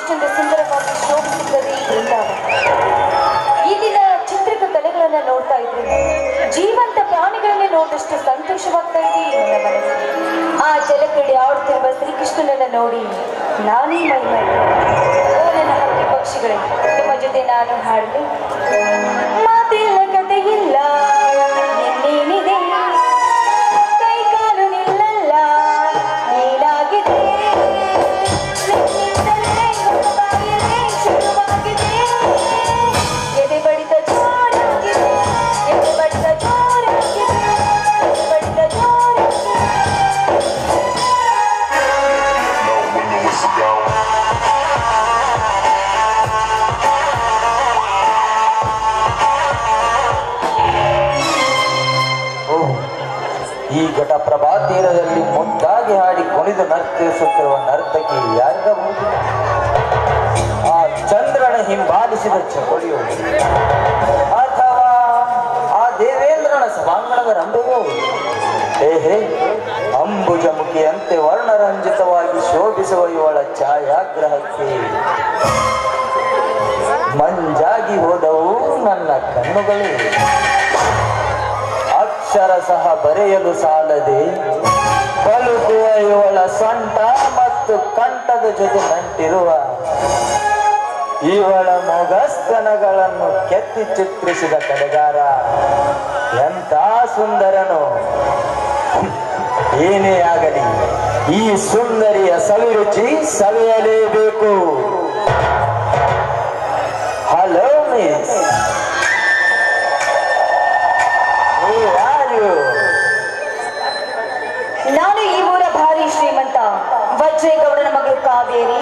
ಇಷ್ಟೊಂದು ಸುಂದರವಾಗಿ ಶೋಭಿಸುತ್ತದೆ ಈ ಬೃಂದಾವನ ಇಲ್ಲಿನ ಚಿತ್ರಿತ ಕಲೆಗಳನ್ನ ನೋಡ್ತಾ ಇದ್ರೆ ಜೀವಂತ ಪ್ರಾಣಿಗಳನ್ನೇ ನೋಡಿದಷ್ಟು ಸಂತೋಷವಾಗ್ತಾ ಇದೆ ಈ ನನ್ನ ಮನಸ್ಸು ಆ ಜಲಕ್ರೀಡೆ ಆಡುತ್ತಿರುವ ಶ್ರೀಕೃಷ್ಣನನ್ನ ನೋಡಿ ನಾನೇ ಮೈ ಮಾಡಿ ಓ ನನ್ನ ಹಕ್ಕಿ ಪಕ್ಷಿಗಳೇ ನಿಮ್ಮ ಜೊತೆ ನಾನು ಹಾಡಲಿ ಮಾತಿಲ್ಲ ಕಥೆಯಿಲ್ಲ ನಿನ್ನೇನಿದೆ ಕೈ ಕಾಲು ನಿಲ್ಲಲ್ಲ ನೀನಾಗಿದೆ ನಿನ್ನಿಂದಲೇ ಗುಣವಾಗಿದೆ, ಶುರುವಾಗಿದೆ. ಎದೆ ಬಡಿತ ಜೋರಾಗಿದೆ ಎದೆ ಬಡಿತ ಜೋರಾಗಿದೆ ಎದೆ ಬಡಿತ ಜೋರಾಗಿದೆ ಓಹ್, ಈ ಘಟಪ್ರಭಾ ತೀರದಲ್ಲಿ ಮುದ್ದಾಗಿ ಹಾಡಿ ಕುಣಿದು ನರ್ತಿಸುತ್ತಿರುವ ನರ್ತಕಿ ಯಾರಿರಬಹುದು ಆ ಚಂದ್ರನ ಹಿಂಬಾಲಿಸಿದ ಚಕೋಳಿಯು ಅಥವಾ ಆ ದೇವೇಂದ್ರನ ಸಭಾಂಗಣದ ರಂಭೆಯೋ ಏಹೇ ಅಂಬುಜಮುಖಿಯಂತೆ ವರ್ಣರಂಜಿತವಾಗಿ ಶೋಭಿಸುವ ಇವಳ ಛಾಯಾಗ್ರಹಕ್ಕೆ ಮಂಜಾಗಿ ಹೋದವು ನನ್ನ ಕಣ್ಣುಗಳೇ ಅಕ್ಷರ ಸಹ ಬರೆಯಲು ಸಾಲದೆ ಪಲುಕುವ ಇವಳ ಸೊಂಟ ಮತ್ತು ಕಂಠದ ಜೊತೆ ನಂಟಿರುವ ಇವಳ ಮೊಗಸ್ತನಗಳನ್ನು ಕೆತ್ತಿ ಚಿತ್ರಿಸಿದ ಕಡೆಗಾರ ಎಂಥ ಸುಂದರನು ಏನೇ ಆಗಲಿ ಈ ಸುಂದರಿಯ ಸವಿರುಚಿ ಸವಿಯಲೇಬೇಕು ಹಲೋ ಮಿಸ್ ಯಾರು ನಾನು ಈ ಊರ ಭಾರಿ ಶ್ರೀಮಂತ ವಜ್ರೇಗೌಡನ ಮಗಳು ಕಾವೇರಿ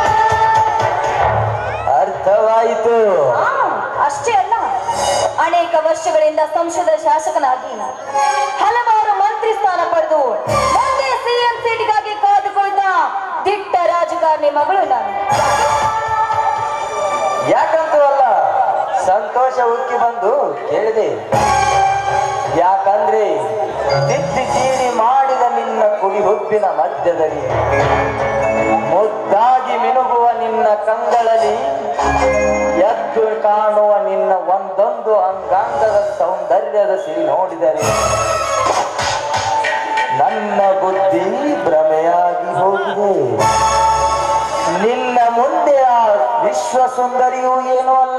ಅರ್ಥವಾಯಿತು ಆ, ಅಷ್ಟೇ ಅಲ್ಲ ಅನೇಕ ವರ್ಷಗಳಿಂದ ಸಂಸದ ಶಾಸಕನಾಗಿ ಹಲವಾರು ಮಂತ್ರಿ ಸ್ಥಾನ ಪಡೆದು ಮುಂದೆ ಸಿಎಂ ಸೀಟ್ಗಾಗಿ ಕಾದುಕೊಂಡ ದಿಟ್ಟ ರಾಜಕಾರಣಿ ಮಗಳು ನಾನು ಯಾಕಂತೂ ಅಲ್ಲ ಸಂತೋಷ ಉಕ್ಕಿ ಬಂದು ಕೇಳಿದೆ ಯಾಕಂದ್ರೆ ತಿತ್ತಿ ತೀಡಿ ಮಾಡಿದ ನಿನ್ನ ಕುಡಿ ಹುಬ್ಬಿನ ಮಧ್ಯದಲ್ಲಿ ಮುದ್ದಾಗಿ ಮಿನುಗುವ ನಿನ್ನ ಕಂಗಳಲ್ಲಿ ಎದ್ದು ಕಾಣುವ ನಿನ್ನ ಒಂದೊಂದು ಅಂಗಾಂಗದ ಸೌಂದರ್ಯದ ಸಿರಿ ನೋಡಿದರೆ ನನ್ನ ಬುದ್ಧಿ ಭ್ರಮೆಯಾಗಿ ಹೋಗಿದೆ ನಿನ್ನ ಮುಂದೆ ಆ ವಿಶ್ವ ಸುಂದರಿಯೂ ಏನೂ ಅಲ್ಲ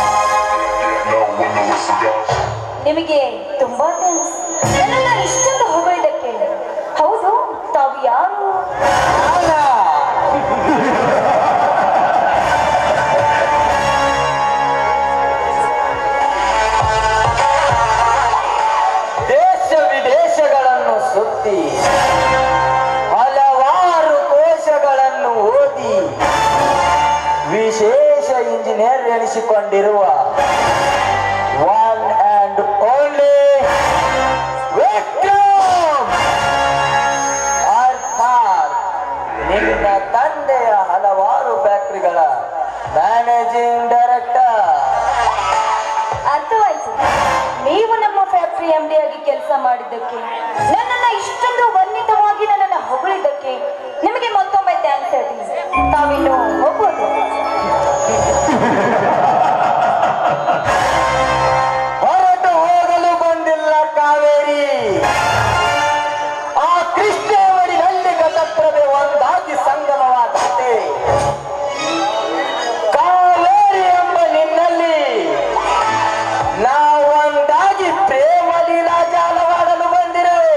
ನಿಮಗೆ ತುಂಬಾ ಥ್ಯಾಂಕ್ಸ್ ನನ್ನನ್ನ ಇಷ್ಟೊಂದು ಹೊಗಳಿದ್ದಕ್ಕೆ ಹೌದು ತಾವು ಯಾರು ಅಲ್ಲ. ದೇಶ ವಿದೇಶಗಳನ್ನು ಸುತ್ತಿ ಹಲವಾರು ಕೋಶಗಳನ್ನು ಓದಿ ವಿಶೇಷ ಇಂಜಿನಿಯರ್ ಎನಿಸಿಕೊಂಡಿರುವ ಒನ್ ಅಂಡ್ ಓನ್ಲಿ ವಿಕ್ರಮ್ ಅರ್ಥಾತ್ ನಿನ್ನ ತಂದೆಯ ಹಲವಾರು ಫ್ಯಾಕ್ಟರಿಗಳ ಮ್ಯಾನೇಜಿಂಗ್ ಡೈರೆಕ್ಟರ್ ಅರ್ಥವಾಯ್ತು ನೀವು ನಮ್ಮ ಫ್ಯಾಕ್ಟರಿ ಎಂ ಡಿ ಆಗಿ ಕೆಲಸ ಮಾಡಿದ್ದಕ್ಕೆ ನನ್ನನ್ನ ಇಷ್ಟೊಂದು ವರ್ಣಿತವಾಗಿ ನನ್ನನ್ನ ಹೊಗಳಿದ್ದಕ್ಕೆ ನಿಮಗೆ ಮತ್ತೊಮ್ಮೆ ಥ್ಯಾಂಕ್ಸ್ ಹೇಳ್ತೀನಿ ತಾವಿನ್ನು ಹೋಗ್ಬೋದು ಹೊರಟು ಹೋಗಲು ಬಂದಿಲ್ಲ ಕಾವೇರಿ ಆ ಕೃಷ್ಣೇವರಿನಲ್ಲಿ ಗತಪ್ರಭೆ ಒಂದಾಗಿ ಸಂಗಮವಾದಂತೆ ಕಾವೇರಿ ಎಂಬ ನಿನ್ನಲ್ಲಿ ನಾವೊಂದಾಗಿ ಪ್ರೇಮ ಲೀಲಾ ಜಾಲವಾಡಲು ಬಂದಿರುವೆ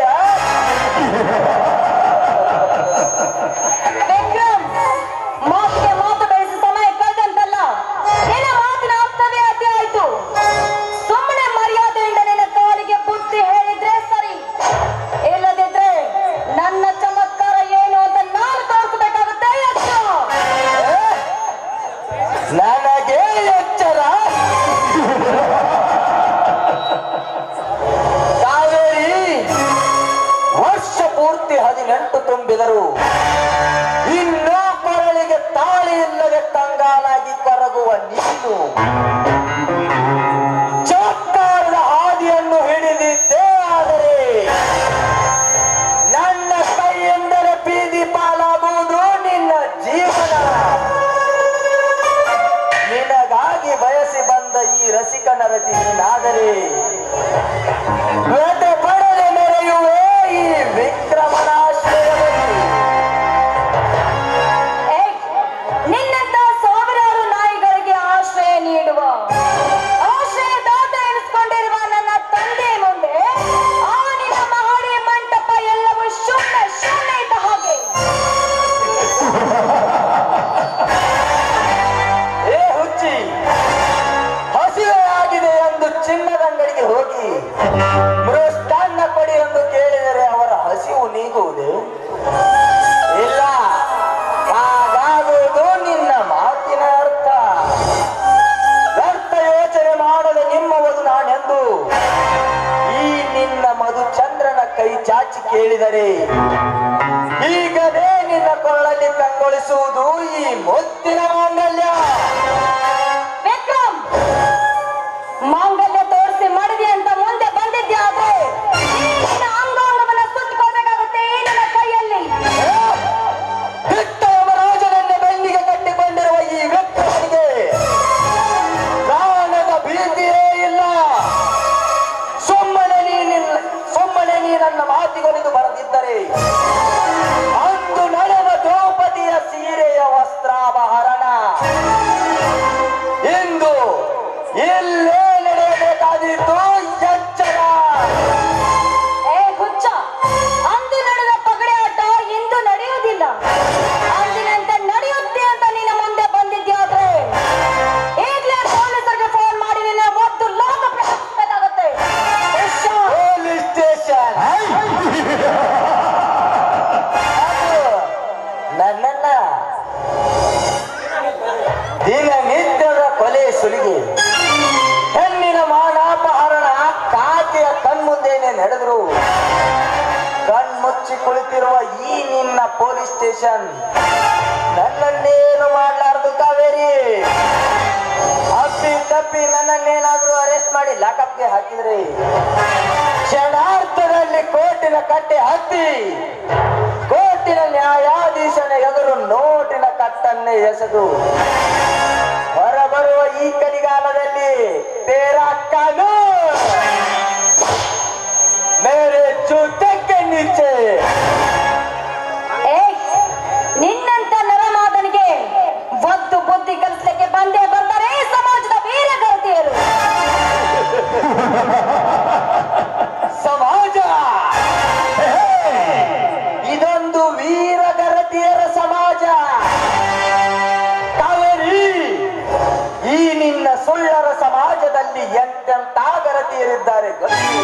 ವಿಕ್ರಮ್ ಮಾತಿಗೆ ಮಾತು ಬೆಳೆಸಿ ಸಮಯ ಕಳೆದಂತಲ್ಲ ನಿನ್ನ ಮಾತಿನ ಅರ್ಥವೇ ಅತಿ ಆಯ್ತು ಸುಮ್ಮನೆ ಮರ್ಯಾದೆಯಿಂದ ನಿನ್ನ ಕಾಲಿಗೆ ಬುದ್ಧಿ ಹೇಳಿದ್ರೆ ಸರಿ ಇಲ್ಲದಿದ್ರೆ ನನ್ನ ಚಮತ್ಕಾರ ಏನು ಅಂತ ನಾನು ತೋರಿಸಬೇಕಾಗುತ್ತೆ ಎಚ್ಚರ. ನನಗೆ ಎಚ್ಚರ ಕಾವೇರಿ ವರ್ಷ ಪೂರ್ತಿ ಹದಿನೆಂಟು ತುಂಬಿದರು ಇನ್ನೂ ಕೊರಳಿಗೆ ತಾಳಿ ಇಲ್ಲದೆ ಕಂಗಾಲಾಗಿ ಕೊರಗುವ ನೀನು ಚಮತ್ಕಾರದ ಹಾದಿಯನ್ನು ಹಿಡಿದಿದ್ದೇ ಆದರೆ ನನ್ನ ಕೈಯಿಂದಲೇ ಬೀದಿ ಪಾಲಾಗುವುದು ನಿನ್ನ ಜೀವನ ಚಿಕ್ಕನ ರತಿ ನೀನಾದರೆ ವ್ಯಥೆ ಪಡದೆ ಮೆರೆಯುವೆ ಈ ವಿಕ್ರಮನಾಶ್ರಯದಲ್ಲಿ ಏಯ್, ನಿನ್ನಂತ ಸಾವಿರಾರು ನಾಯಿಗಳಿಗೆ ಆಶ್ರಯ ನೀಡುವ ಆಶ್ರಯದಾತ ಎನಿಸ್ಕೊಂಡಿರುವ ನನ್ನ ತಂದೆ ಮುಂದೆ ಆ ನಿನ್ನ ಮಹಡಿ ಮಂಟಪ ಎಲ್ಲವೂ ಶೂನ್ಯ ಶೂನ್ಯ ಇದ್ದ ಹಾಗೆ ಏ ಹುಚ್ಚಿ ಹಸಿವೆ ಆಗಿದೆ ಎಂದು ಚಿನ್ನದ ಅಂಗಡಿಗೆ ಹೋಗಿ ಮೃಷ್ಟಾನ್ನ ಕೊಡಿ ಎಂದು ಕೇಳಿದರೆ ಅವರ ಹಸಿವು ನೀಗುವುದು ಇಲ್ಲ ಹಾಗಾಗುವುದು ನಿನ್ನ ಮಾತಿನ ಅರ್ಥ ವ್ಯರ್ಥ ಯೋಚನೆ ಮಾಡಲು ನಿಮ್ಮವುದು ನಾನೆಂದು ಈ ನಿನ್ನ ಮಧುಚಂದ್ರನ ಕೈ ಚಾಚಿ ಕೇಳಿದರೆ ಈಗಲೇ ನಿನ್ನ ಕೊಳ್ಳಲ್ಲಿ ಕಂಗೊಳಿಸುವುದು ಈ ಮುತ್ತಿನ ಮಾಂಗಲ್ಯ ವಿಕ್ರಮ್ ಮಾಂಗಲ್ಯ ತೋರಿಸಿ ಮಾಡಿದೆ ಅಂತ ಮುಂದೆ ಬಂದಿದ್ದೆ ಆದ್ರೆ ಈ ನಿನ್ನ ಅಂಗಾಂಗವನ್ನ ಸುತ್ತಕೊಳ್ಬೇಕಾಗುತ್ತೆ ಈ ನಿನ್ನ ಕೈಯಲ್ಲಿ ದಿಟ್ಟ ಯಮರಾಜನನ್ನೇ ಬೆನ್ನಿಗೆ ಕಟ್ಟಿಕೊಂಡಿರುವ ಈ ವ್ಯಕ್ತಿಗಳಿಗೆ ಪ್ರಾಣದ ಭೀತಿಯೇ ಇಲ್ಲ ಸುಮ್ಮನೆ ನೀನಿಲ್ಲ ಸುಮ್ಮನೆ ನೀ ನನ್ನ ಮಾತಿಗೊಲಿದು ಬರೆದಿದ್ದರೆ ಅಂದು ನಡೆದ ದ್ರೌಪದಿಯ ಸೀರೆಯ ವಸ್ತ್ರಾಪಹರಣ ಇಂದು ಇಲ್ಲೇ ನಡೆಯಬೇಕಾದಿತ್ತು ಎಚ್ಚರ ಏ ಹುಚ್ಚ ಅಂದು ನಡೆದ ಪಗಡೆ ಆಟ ಇಂದು ನಡೆಯುವುದಿಲ್ಲ ಅಂದಿನಂತ ನಡೆಯುತ್ತೆ ಅಂತ ನಿನ್ನ ಮುಂದೆ ಬಂದಿದ್ಯಾದ್ರೆ ಈಗಲೇ ಪೊಲೀಸರಿಗೆ ಫೋನ್ ಮಾಡಿ ನಿನ್ನ ಒದ್ದು ಲೋಕ ಪ್ರಶ್ನಿಸಬೇಕಾಗತ್ತೆ ಹುಷಾರ್. ಪೊಲೀಸ್ ಸ್ಟೇಷನ್ ನನ್ನನ್ನ ದಿನನಿತ್ಯದ ಕೊಲೆ ಸುಲಿಗೆ ಹೆಣ್ಣಿನ ಮಾನಾಪಹರಣ ಕಾಕೆಯ ಕಣ್ಮುಂದೇನೆ ನಡೆದ್ರು ಕಣ್ಮುಚ್ಚಿ ಕುಳಿತಿರುವ ಈ ನಿನ್ನ ಪೊಲೀಸ್ ಸ್ಟೇಷನ್ ನನ್ನನ್ನೇನು ಮಾಡಲಾರ್ದು ಕಾವೇರಿ ಅಪ್ಪಿ ತಪ್ಪಿ ನನ್ನನ್ನೇನಾದ್ರೂ ಅರೆಸ್ಟ್ ಮಾಡಿ ಲಾಕಪ್ಗೆ ಹಾಕಿದ್ರಿ ಕ್ಷಣಾರ್ಥದಲ್ಲಿ ಕೋರ್ಟಿನ ಕಟ್ಟೆ ಹತ್ತಿ ಕೋರ್ಟಿನ ನ್ಯಾಯಾಧೀಶನ ಎದುರು ನೋಟಿನ ಕಟ್ಟನ್ನೇ ಎಸೆದು ಹೊರಬರುವ ಈ ಕಲಿಗಾಲದಲ್ಲಿ ತೇರಾ ಕಾನೂನ್ ಮೇರೆ ಜೂತಕ್ಕೆ ನೀಚೆ ಏ ನಿನ್ನಂತ ನರಮಾದನಿಗೆ ಒದ್ದು ಬುದ್ಧಿ ಕಲಿಸ್ಲಿಕ್ಕೆ ಬಂದೇ ಬರ್ತಾರೆ ಈ ಸಮಾಜದ ವೀರ ಗರತಿಯರು ಸಮಾಜ ಇದೊಂದು ವೀರಗರತಿಯರ ಸಮಾಜ ಕಾವೇರಿ ಈ ನಿನ್ನ ಸುಳ್ಳರ ಸಮಾಜದಲ್ಲಿ ಎಂತೆಂತ ಗರತಿಯರಿದ್ದಾರೆ ಗೊತ್ತಿ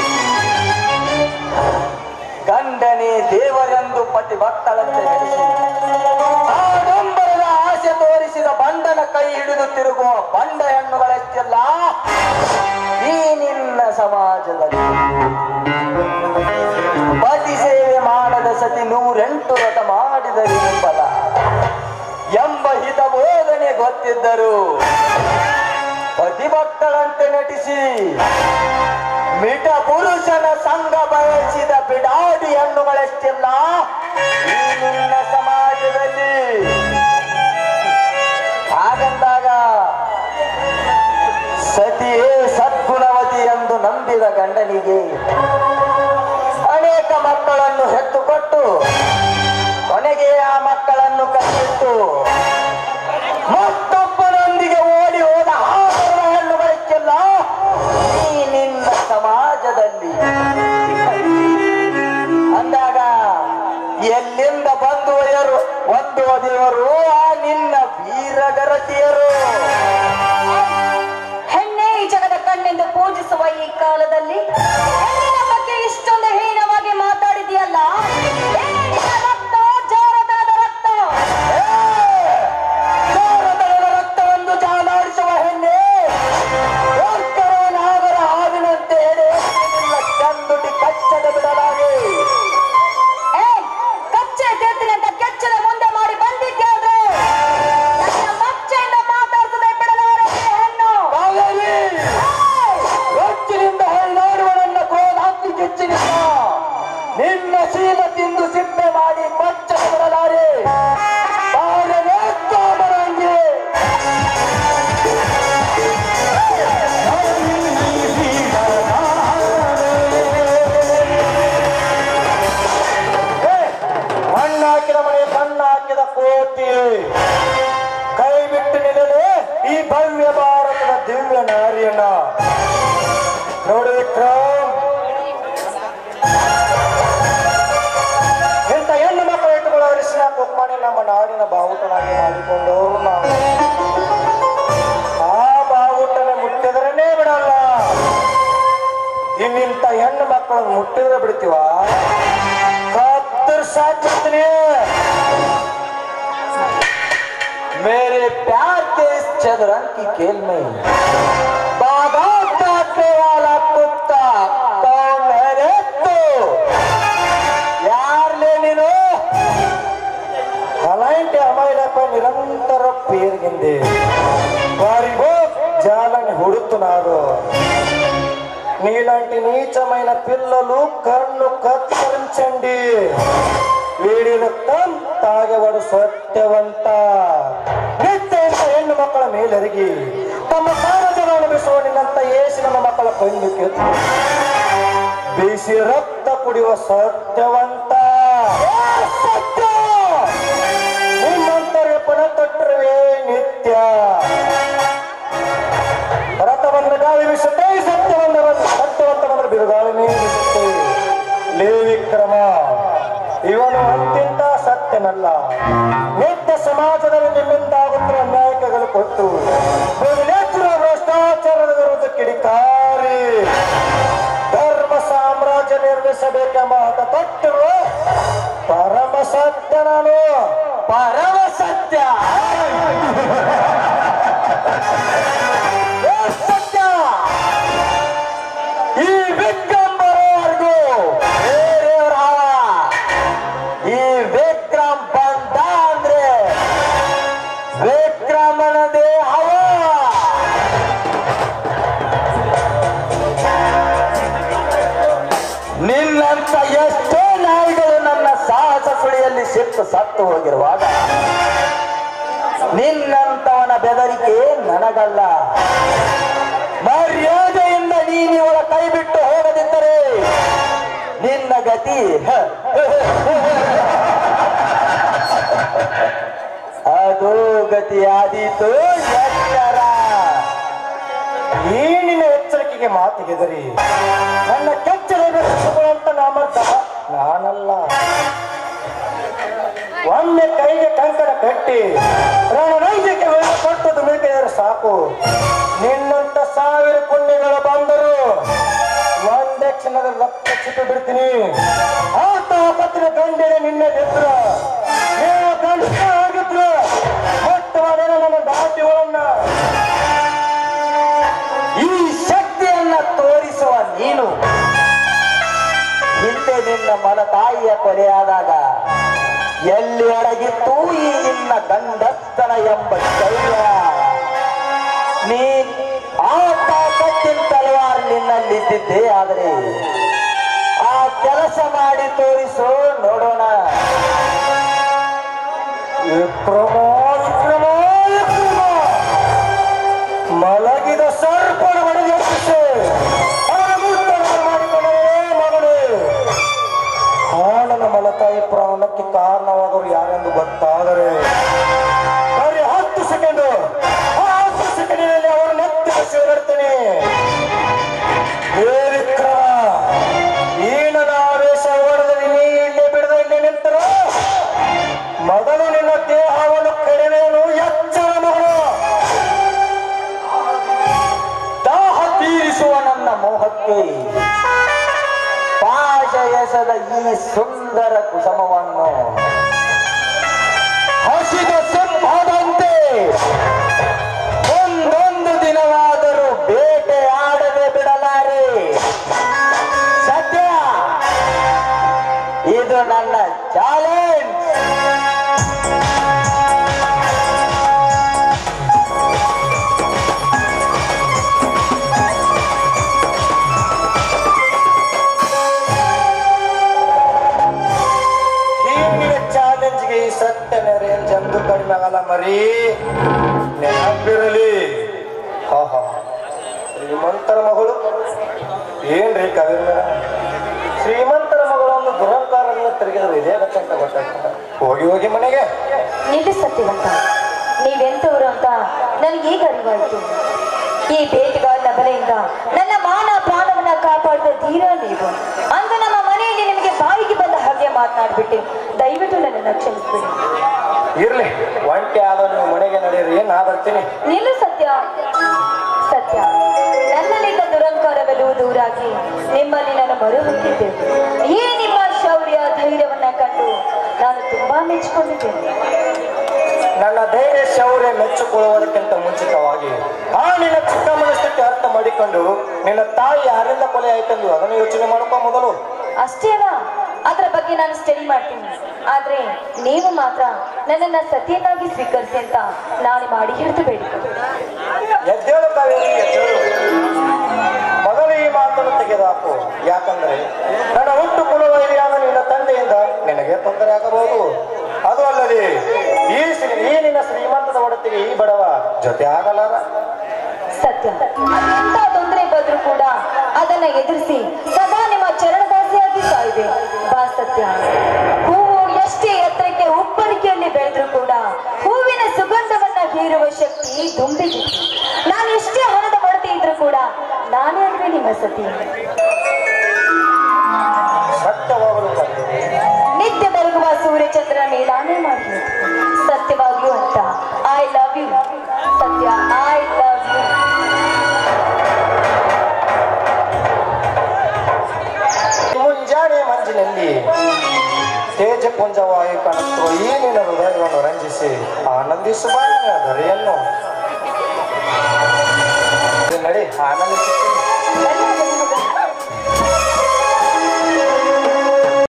ಗಂಡನೇ ದೇವರೆಂದು ಪತಿ ಭಕ್ತಳಂತೆ ನಡೆಸಿ ಆಡಂಬರದ ಆಸೆ ತೋರಿಸಿದ ಬಂಡನ ಕೈ ಹಿಡಿದು ತಿರುಗುವ ಬಂಡ ಹೆಣ್ಣುಗಳೆಷ್ಟೆಲ್ಲ ಈ ನಿನ್ನ ಸಮಾಜದಲ್ಲಿ ಪತಿ ಸೇವೆ ಮಾಡದ ಸತಿ ನೂರೆಂಟು ರಥ ಮಾಡಿದರೆ ಫಲ ಎಂಬ ಹಿತ ಬೋಧನೆ ಗೊತ್ತಿದ್ದರು ಪತಿಭಕ್ತಳಂತೆ ನಟಿಸಿ ಮಿಟ ಪುರುಷನ ಸಂಘ ಬಯಸಿದ ಬಿಡಾಡಿ ಹಣ್ಣುಗಳೆಷ್ಟೆಲ್ಲ ಈ ನಿನ್ನ ಸಮಾಜದಲ್ಲಿ ಹಾಗಂದಾಗ ಸತಿಯೇ ಸದ್ಗುಣವತಿ ಎಂದು ನಂಬಿದ ಗಂಡನಿಗೆ ಅನೇಕ ಮಕ್ಕಳನ್ನು ಹೆತ್ತುಕೊಟ್ಟು ಕೊನೆಗೆ ಆ ಮಕ್ಕಳನ್ನು ಕಟ್ಟಿಟ್ಟು ಮತ್ತೊಬ್ಬನೊಂದಿಗೆ ಓಡಿ ಹೋದ ಆದರ ಹೆಣ್ಣುಗಳಿಗೆಲ್ಲ ಈ ನಿನ್ನ ಸಮಾಜದಲ್ಲಿ ಅಂದಾಗ ಎಲ್ಲಿಂದ ಬಂದು ಒಯ್ಯರು ಒಂದು ಒದೆಯರು ಆ ನಿನ್ನ ವೀರಗರತಿಯರು ಹೆಣ್ಣೆ ಈ ಜಗದ ಕಣ್ಣೆಂದು ಪೂಜಿಸುವ ಈ ಕಾಲದಲ್ಲಿ ಹೆಣ್ಣಿನ ಬಗ್ಗೆ ಇಷ್ಟೊಂದು ಹೀನವಾಗಿ ಮಾತಾಡಿದೆಯಲ್ಲ ಏ ನಿನ್ನ ರಕ್ತ ಜಾರತನದ ರಕ್ತ ಜಾರದಳದ ರಕ್ತವನ್ನು ಜಾಲಾಡಿಸುವ ಹೆಣ್ಣೆ ಓರ್ಕರ ನಾಗರ ಹಾವಿನಂತೆ ಎಡೆ ನಿನ್ನ ಚಂದುಟಿ ಕಚ್ಚದ ಬಿಡಲಾಗಿ ಏ ಕಚ್ಚೆ ತೆತ್ತಿನ ಅಂತ ಕೆಚ್ಚದ ಮುಂದೆ ಮಾಡಿ ಬಂದಿದ್ಯಾದ್ರೆ ನನ್ನ ಮಚ್ಚೆಯಿಂದ ಮಾತಾಡ್ಸದೆ ಬಿಡಲಾರೆ ಈ ಹೆಣ್ಣು ಕಾವೇರಿ ಏಯ್! ರೊಚ್ಚಿನಿಂದ ಹೊರನಾಡುವ ನನ್ನ ಕ್ರೋಧಾಗ್ನಿ ಕಿಚ್ಚಿನಿಂದ ನಿನ್ನ ಶೀಲ ತಿಂದು ಕೈ ಬಿಟ್ಟು ನಿಲ್ಲಲೇ ಈ ಭವ್ಯ ಭಾರತದ ದಿವ್ಯ ನಾರಿಯನ್ನ ನೋಡು ವಿಕ್ರಮ್ ಇಂಥ ಹೆಣ್ಣು ಮಕ್ಕಳು ಇಟ್ಟುಕೊಳ್ಳೋ ಅರಿಶಿನ ಕುಕ್ಮನೆ ನಮ್ಮ ನಾಡಿನ ಬಾವುಟನಾಗಿ ಮಾಡಿಕೊಂಡವರು ನಾವು ಆ ಬಾವುಟನೆ ಮುಟ್ಟಿದ್ರನೇ ಬಿಡಲ್ಲ ಇನ್ನಿಂತ ಹೆಣ್ಣು ಮಕ್ಕಳನ್ನು ಮುಟ್ಟಿದ್ರೆ ಬಿಡ್ತೀವ ಕತ್ತರಿಸಾಕ್ಬಿಡ್ತೀನಿ मेरे प्यार के इस चदरंग की खेल में बागात काटने वाला कुत्ता कौन है रे तू ಯಾರ್ಲೇ ನೀನು అలాంటి అమ్మాయిలపై నిరంతర పేరుగింది వారిగో జాలని హుడుతున్నారు నీలాంటి నీచమైన పిల్లలు కన్ను కత్తిరించండి వీడి రక్తం తాగేవాడు సత్యవంత ನಿತ್ಯ ಇಂಥ ಹೆಣ್ಣು ಮಕ್ಕಳ ಮೇಲೆರಗಿ ತಮ್ಮ ಸಾರಜನವನ್ನು ಬಿಸುವ ನಿನ್ನಂತ ಏಸಿ ನನ್ನ ಮಕ್ಕಳ ಕಣ್ಣು ಕೆತ್ತು ಬೇಸಿ ರಕ್ತ ಕುಡಿಯುವ ಸತ್ಯವಂತ ಏ ಸತ್ಯ ನಿಮ್ಮಂತರಿಗೆ ಪುನಃ ತೊಟ್ಟರುವೆ ನಿತ್ಯ ರಥ ಬಂದ್ರೆ ಗಾಳಿ ಬೀಸುತ್ತೆ ಸತ್ಯ ಬಂದ್ರೆ ಸತ್ಯವಂತ ಬಂದ್ರೆ ಬಿರುಗಾಳಿನೇ ಬೀಸುತ್ತೆ ಲೇ ವಿಕ್ರಮ ಇವನು ಅತ್ಯಂತ ಸತ್ಯನಲ್ಲ ನಿತ್ಯ ಸಮಾಜದಲ್ಲಿ ನಿಮ್ಮಿಂದ ಆಗುತ್ತಿರುವ ಅನ್ಯಾಯಕಗಳು ಕೊಟ್ಟು ಹೆಚ್ಚಿರುವ ಭ್ರಷ್ಟಾಚಾರದ ವಿರುದ್ಧ ಕಿಡಿಕಾರಿ ಧರ್ಮ ಸಾಮ್ರಾಜ್ಯ ನಿರ್ಮಿಸಬೇಕೆಂಬ ಹಠ ತೊಟ್ಟಿರುವ ಪರಮ ಸತ್ಯ ನಾನು ಪರಮ ಸತ್ಯ ಏ ಸತ್ಯ ಈ ವಿಕ್ರಮ್ ಬರೋವರೆಗೂ ಬೇರೆಯವ್ರ ಹಾವ ಈ ವಿಕ್ರಮ್ ಬಂದ ಅಂದ್ರೆ ವಿಕ್ರಮನದೇ ಹವ ನಿನ್ನಂತ ಎಷ್ಟೋ ನಾಯಿಗಳು ನನ್ನ ಸಾಹಸ ಸುಳಿಯಲ್ಲಿ ಸಿಟ್ಟು ಸತ್ತು ಹೋಗಿರುವಾಗ ನಿನ್ನಂತವನ ಬೆದರಿಕೆ ನನಗಲ್ಲ ಮರ್ಯಾದೆಯಿಂದ ನೀನಿವಳ ಕೈ ಬಿಟ್ಟು ಹೋಗದಿದ್ದರೆ ನಿನ್ನ ಗತಿ ಹ, ಅದು ಗತಿಯಾದೀತು ಎಚ್ಚರ ಈ ನಿನ್ನ ಎಚ್ಚರಿಕೆಗೆ ಮಾತಿಗೆದರಿ ನನ್ನ ಕೆಚ್ಚರ ಅಂತ ನಾಮರ್ಥ ನಾನಲ್ಲ ಒಮ್ಮೆ ಕೈಗೆ ಕಂಕಣ ಕಟ್ಟಿ ರಣನೈಜಕ್ಕೆ ವೇಳೆ ಕೊಟ್ಟದು ಮಿಳಿಕೆದರೆ ಸಾಕು ನಿನ್ನಂತ ಸಾವಿರ ಪುಣ್ಯಗಳು ಬಂದರು ಒಂದೇ ಕ್ಷಣದಲ್ಲಿ ರಕ್ತ ಚಿಪ್ಪಿ ಬಿಡ್ತೀನಿ ಆತ ಪತ್ರ ಗಂಡಿನ ನಿನ್ನೆ ಬಿದ್ರ ನೀವು ಗಂಡ ಆಗಿದ್ರು ಮೊಟ್ಟ ಮಾಡಿದ ನನ್ನ ದಾಟಿಗಳನ್ನ ಈ ಶಕ್ತಿಯನ್ನ ತೋರಿಸುವ ನೀನು ಹಿಂದೆ ನಿನ್ನ ಮಲತಾಯಿಯ ಕೊಲೆಯಾದಾಗ ಎಲ್ಲಿ ಅಡಗಿತ್ತು ಈ ನಿನ್ನ ಗಂಡಸ್ತನ ಎಂಬ ಶೈಲ ನೀ ಆ ತಾಕತ್ತಿನ ತಲವಾರ್ ನಿನ್ನಲ್ಲಿದ್ದಿದ್ದೇ ಆದರೆ ಆ ಕೆಲಸ ಮಾಡಿ ತೋರಿಸು ನೋಡೋಣ ವಿಕ್ರಮ ವಿಕ್ರಮ ವಿಕ್ರಮ ಮಲಗಿದ ಸರ್ಪಣ ಹೊಡೆದು ಎಬ್ಬಿಸು. ಅವನ ಮುಟ್ಟನ್ನು ಮಾಡಿಕೊಂಡವೇ ಮಗನೇ ಆನನ ಮಲತಾಯಿ ಪ್ರಾಣಕ್ಕೆ ಕಾರಣವಾದವರು ಯಾರೆಂದು ಗೊತ್ತಾದರೆ ಬರೀ ಹತ್ತು ಸೆಕೆಂಡ್ ಆ ಹತ್ತು ಸೆಕೆಂಡಿನಲ್ಲಿ ಅವರು ನೆತ್ತಿನ ಸೇರಿಡ್ತೇನೆ ಏ ವಿಕ್ರಮ ಈ ನನ್ನ ಆವೇಶ ಹೊಡೆದರೆ ನೀ ಇಲ್ಲೇ ಬಿಡದ ಇಲ್ಲೇ ನಿಂತರ ಮೊದಲು ನಿನ್ನ ದೇಹವನ್ನು ಕಡಿಮೆಯನ್ನು ಎಚ್ಚರ ಮಗಳು ದಾಹ ತೀರಿಸುವ ನನ್ನ ಮೋಹಕ್ಕೆ ಪಾಶ ಎಸೆದ ಈ ಸುಂದರ ಕುಸಮವನ್ನು ಹಸಿದ ಸಿಂಹದಂತೆ ಒಂದೊಂದು ದಿನವಾದರೂ ಬೇಟೆ ಆಡದೆ ಬಿಡಲಾರೆ ಸತ್ಯ ಇದು ನನ್ನ ಚಾಲೆಂಜ್ ಹೀಗಿನ ಚಾಲೆಂಜ್ಗೆ ಈ ಸತ್ಯ ನೆರೆಯಲ್ಲಿ ಚಂದು ಕಡಿಮೆ ಆಗಲ್ಲ ಮರಿ ನೆನಪಿರಲಿ ಹಾ ಹಾ ಶ್ರೀಮಂತರ ಮಗಳು ಏನ್ರಿ ಕವಿರ ಶ್ರೀಮಂತರ ಮಗಳು ಒಂದು ದುರಂಕಾರದಿಂದ ತಿರುಗಿದ್ರು ಇದೇ ಅಂತ ಗೊತ್ತಾಗ್ತದೆ ಹೋಗಿ ಹೋಗಿ ಮನೆಗೆ ನಿಲ್ಲಿ ಸತ್ಯವಂತ ನೀವೆಂತವರು ಅಂತ ನನಗೆ ಈಗ ಅರಿವಾಯಿತು ಈ ಬೇಟೆಗಾರನ ಬಲೆಯಿಂದ ನನ್ನ ಮಾನ ಪ್ರಾಣವನ್ನ ಕಾಪಾಡಿದ ಧೀರ ನೀವು ಅಂದು ನಮ್ಮ ಮನೆಯಲ್ಲಿ ನಿಮಗೆ ಬಾಯಿಗೆ ಬಂದ ಹಾಗೆ ಮಾತನಾಡ್ಬಿಟ್ಟೆ ದಯವಿಟ್ಟು ನನ್ನನ್ನು ಕ್ಷಮಿಸ್ಬಿಡಿ ಇರ್ಲಿ ಒಂಟಿ ಆದ ನೀವು ಮನೆಗೆ ನಡೆಯಿರಿ ನಾ ಬರ್ತೀನಿ ನಿಲ್ಲು ಸತ್ಯ ಸತ್ಯ ನನ್ನಲ್ಲಿದ್ದ ದುರಂಕಾರವೆಲ್ಲವೂ ದೂರಾಗಿ ನಿಮ್ಮಲ್ಲಿ ನಾನು ಮರುಹುಟ್ಟಿದ್ದೆ ಈ ನಿಮ್ಮ ಶೌರ್ಯ ಧೈರ್ಯವನ್ನ ಕಂಡು ನಾನು ತುಂಬಾ ಮೆಚ್ಚಿಕೊಂಡಿದ್ದೇನೆ ನನ್ನ ಧೈರ್ಯ ಶೌರ್ಯ ಮೆಚ್ಚಿಕೊಳ್ಳುವುದಕ್ಕಿಂತ ಮುಂಚಿತವಾಗಿ ಆ ನಿನ್ನ ಚಿಕ್ಕ ಮನಸ್ಥಿತಿ ಅರ್ಥ ಮಾಡಿಕೊಂಡು ನಿನ್ನ ತಾಯಿ ಯಾರಿಂದ ಕೊಲೆ ಆಯ್ತಂದು ಅದನ್ನು ಯೋಚನೆ ಮಾಡ್ಕೊ ಮೊದಲು ಅಷ್ಟೇ ಅಲ್ಲ ಅದರ ಬಗ್ಗೆ ನಾನು ಸ್ಟಡಿ ಮಾಡ್ತೀನಿ ಆದ್ರೆ ನೀವು ಮಾತ್ರ ನನ್ನನ್ನ ಸತಿಯನ್ನಾಗಿ ಸ್ವೀಕರಿಸಿ ಅಂತ ನಾನು ಮಾಡಿ ಹಿಡಿದು ಬೇಡಿಕೊಂಡು ಎದ್ದೇಳು ಕಾವೇರಿ ಎದ್ದೇಳು ಮೊದಲು ಈ ಮಾತನ್ನು ತೆಗೆದುಹಾಕು ಯಾಕಂದ್ರೆ ನನ್ನ ಹುಟ್ಟು ಕುಲವೈರಿಯಾದ ನಿನ್ನ ತಂದೆಯಿಂದ ನಿನಗೆ ತೊಂದರೆ ಆಗಬಹುದು ಅದು ಅಲ್ಲದೆ ಈ ಶ್ರೀ ಈ ನಿನ್ನ ಶ್ರೀಮಂತದ ಒಡತಿಗೆ ಈ ಬಡವ ಜೊತೆ ಆಗಲಾರ ಸತ್ಯ ಅದೆಂತ ತೊಂದರೆ ಬಂದ್ರು ಕೂಡ ಅದನ್ನ ಎದುರಿಸಿ ಸದಾ ನಿಮ್ಮ ಚರಣದಾಸಿಯಾಗಿ ಸಾಯಿದೆ ಬಾ ಸತ್ಯ ಹೂವು ಎಷ್ಟೇ ಎತ್ತರಕ್ಕೆ ಉಪ್ಪರಿಕೆಯಲ್ಲಿ ಬೆಳೆದ್ರು ಕೂಡ ಹೂವಿನ ಸುಗಂಧವನ್ನ ಹೀರುವ ಶಕ್ತಿ ದುಂಬಿದೆ ನಾನು ಎಷ್ಟೇ ಹಣದ ಒಡತಿ ಇದ್ರು ಕೂಡ ನಾನೇ ಅಲ್ವೇ ನಿಮ್ಮ ಸತಿ ಸತ್ಯವಾಗಲು ಬಂದೆ ನಿತ್ಯ ಬೆಳಗುವ ಸೂರ್ಯಚಂದ್ರನ ಮೇಲಾನೆ ಮಾಡಿ ಸತ್ಯವಾಗ್ಲೂ ಅಂತ I love you Satya I love you ಮುಂಜಾನೆ ಮಂಜಿನಲ್ಲಿ ತೇಜಪುಂಜವಾಗಿ ಕಾಣುತ್ತೋ ಈ ನಿನ್ನ ಹೃದಯವನ್ನು ರಂಜಿಸಿ ಆನಂದಿಸುವ ನಿನ್ನ ಧರೆಯನ್ನು ನಡಿ ಆನಂದಿಸುತ್ತೀನಿ ಧನ್ಯವಾದ